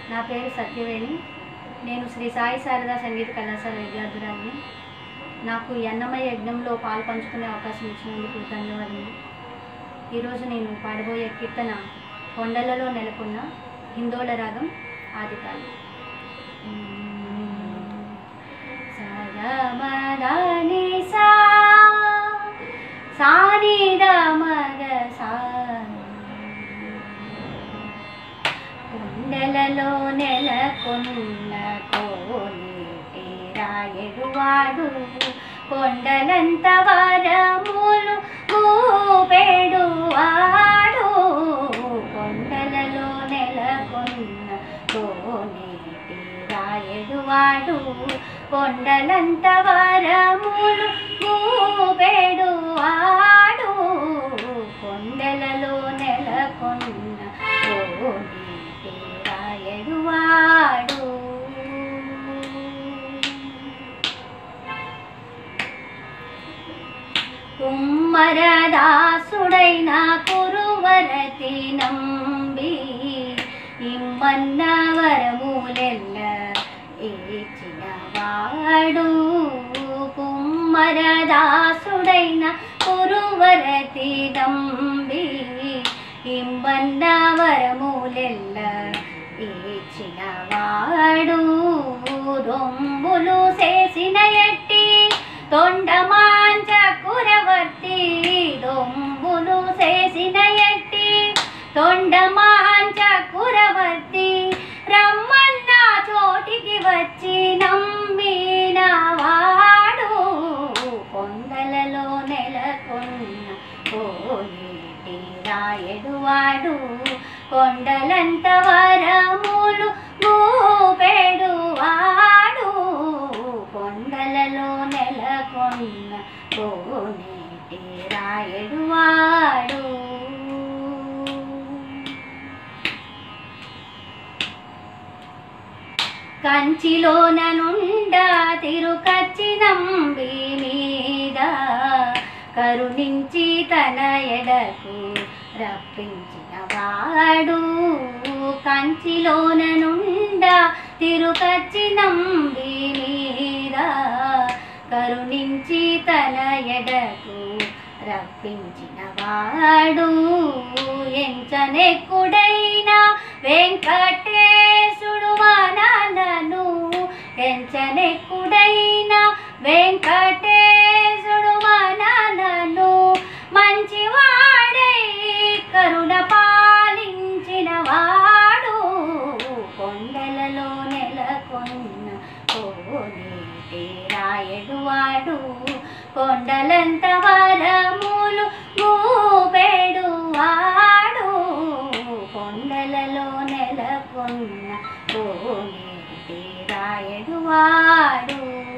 నా పేరు సత్యవేణి నేను శ్రీ సాయి శారదా సంగీత కళాశాల విద్యార్థురాలిని నాకు ఈ అన్నమయ్య యజ్ఞంలో పాలు పంచుకునే అవకాశం ఇచ్చినందుకు ధన్యవాదములు ఈరోజు నేను పాడబోయే కీర్తన కొండలలో నెలకొన్న హిందోళ రాగం ఆదితాలు సగమదని సా సానిద మగ సా కొండలలో నెలకొన్న కోనేటి రాయడువాడు కొండలంత వరములు ఊపెడు వాడు కొండలలో నెలకొన్న కోనేటి రాయడువాడు కొండలంత వరములు ఊపెడు వాడు కొండలలో నెలకొన్న కోనేటి రాయడువాడు కుమ్మరదాసుడైన కురువరతి నంబి ఇమ్మన్న వరములెల్ల ఇచ్చిన వాడు కుమ్మరదాసుడైన కురువరతి నంబి ఇమ్మన్న వరములెల్ల ఇచ్చిన వాడు దొంబులు చేసిన ఎట్టి తొండమాంచ కురవర్తి దొంబులు చేసిన ఎట్టి తొండమాంచ కురవర్తి రమ్మన్న చోటికి వచ్చి నమ్మిన వాడు కొండలలో నెలకొన్న కోనేటి రాయడువాడు కొండలంత వరములు మూపెడు వాడు కొండలలో నెలకొన్న కోనేటి రాయడువాడు కంచిలోన నుండా తిరుకచ్చినంబి మీద కరుణించి తన ఎడకు రప్పించిన వాడు కంచిలోన నుండా తిరుకచ్చినంబి మీద కరుణించి తన ఎడకు రప్పించిన వాడు ఎంచనెక్కుడైన వెంకటేశుడు మనలను ఎంచనెక్కుడైన వెంకటేశుడు మనలను మంచివాడై కరుణ పాలించిన వాడు కొండలలో నెలకొన్న కోనేటి రాయడువాడు కొండలంత వరములు మూపెడు వాడు కొండలలో నెలకొన్న కోనేటి రాయడువాడు